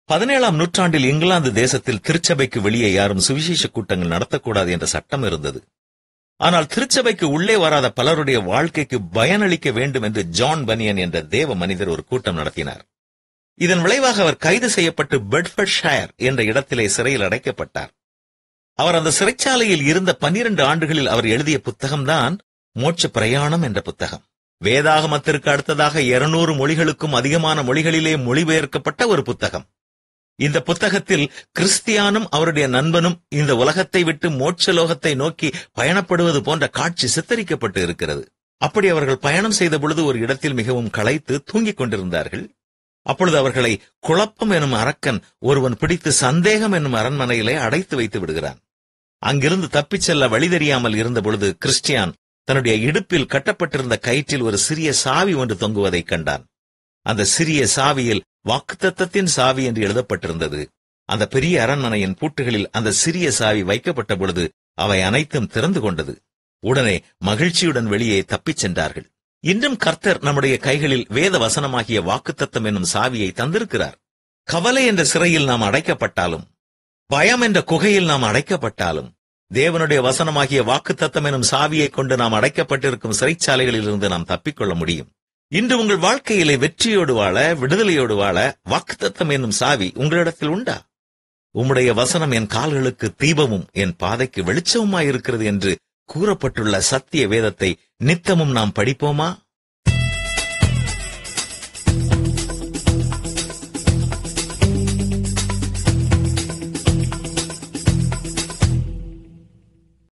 பதினேழாம் நூற்றாண்டில் இங்கிலாந்து தேசத்தில் திருச்சபைக்கு வெளியே யாரும் சுவிசேஷ கூட்டங்கள் நடத்தக்கூடாது என்ற சட்டம் இருந்தது ஆனால் திருச்சபைக்கு உள்ளே வராத பலருடைய வாழ்க்கைக்கு பயனளிக்க வேண்டும் என்று ஜான் பனியன் என்ற தேவ மனிதர் ஒரு கூட்டம் நடத்தினார் இதன் விளைவாக அவர் கைது செய்யப்பட்டு பெட்ஃபர்ட் ஷயர் என்ற இடத்திலே சிறையில் அடைக்கப்பட்டார் அவர் அந்த சிறைச்சாலையில் இருந்த பன்னிரண்டு ஆண்டுகளில் அவர் எழுதிய புத்தகம்தான் மோட்ச பிரயாணம் என்ற புத்தகம் வேதாகமத்திற்கு அடுத்ததாக இருநூறு மொழிகளுக்கும் அதிகமான மொழிகளிலே மொழிபெயர்க்கப்பட்ட ஒரு புத்தகம் இந்த புத்தகத்தில் கிறிஸ்தியானும் அவருடைய நண்பனும் இந்த உலகத்தை விட்டு மோட்சலோகத்தை நோக்கி பயணப்படுவது போன்ற காட்சி சித்தரிக்கப்பட்டு இருக்கிறது அப்படி அவர்கள் பயணம் செய்த பொழுது ஒரு இடத்தில் மிகவும் களைத்து தூங்கிக் கொண்டிருந்தார்கள் அப்பொழுது அவர்களை குழப்பம் எனும் அரக்கன் ஒருவன் பிடித்து சந்தேகம் என்னும் அரண்மனையிலே அடைத்து வைத்து விடுகிறான் அங்கிருந்து தப்பிச் செல்ல வழி தெரியாமல் இருந்த பொழுது கிறிஸ்டியான் தன்னுடைய இடுப்பில் கட்டப்பட்டிருந்த கயிற்றில் ஒரு சிறிய சாவி ஒன்று தொங்குவதைக் கண்டான் அந்த சிறிய சாவியில் வாக்குத்தத்தத்தின் சாவி என்று எழுதப்பட்டிருந்தது அந்த பெரிய அரண்மனையின் பூட்டுகளில் அந்த சிறிய சாவி வைக்கப்பட்ட பொழுது அவை அனைத்தும் திறந்து கொண்டது உடனே மகிழ்ச்சியுடன் வெளியே தப்பிச் சென்றார்கள் இன்றும் கர்த்தர் நம்முடைய கைகளில் வேத வசனமாகிய வாக்குத்தத்தம் என்னும் சாவியை தந்திருக்கிறார் கவலை என்ற சிறையில் நாம் அடைக்கப்பட்டாலும் பயம் என்ற குகையில் நாம் அடைக்கப்பட்டாலும் தேவனுடைய வசனமாகிய வாக்குத்தத்தம் எனும் சாவியை கொண்டு நாம் அடைக்கப்பட்டிருக்கும் சிறைச்சாலைகளில் இருந்து நாம் தப்பிக்கொள்ள முடியும் இன்று உங்கள் வாழ்க்கையிலே வெற்றியோடு வாழ விடுதலையோடு வாழ வாக்குத்தத்தம் என்னும் சாவி உங்களிடத்தில் உண்டா உம்முடைய வசனம் என் கால்களுக்கு தீபமும் என் பாதைக்கு வெளிச்சமுமாயிருக்கிறது என்று கூறப்பட்டுள்ள சத்திய வேதத்தை நித்தமும் நாம் படிப்போமா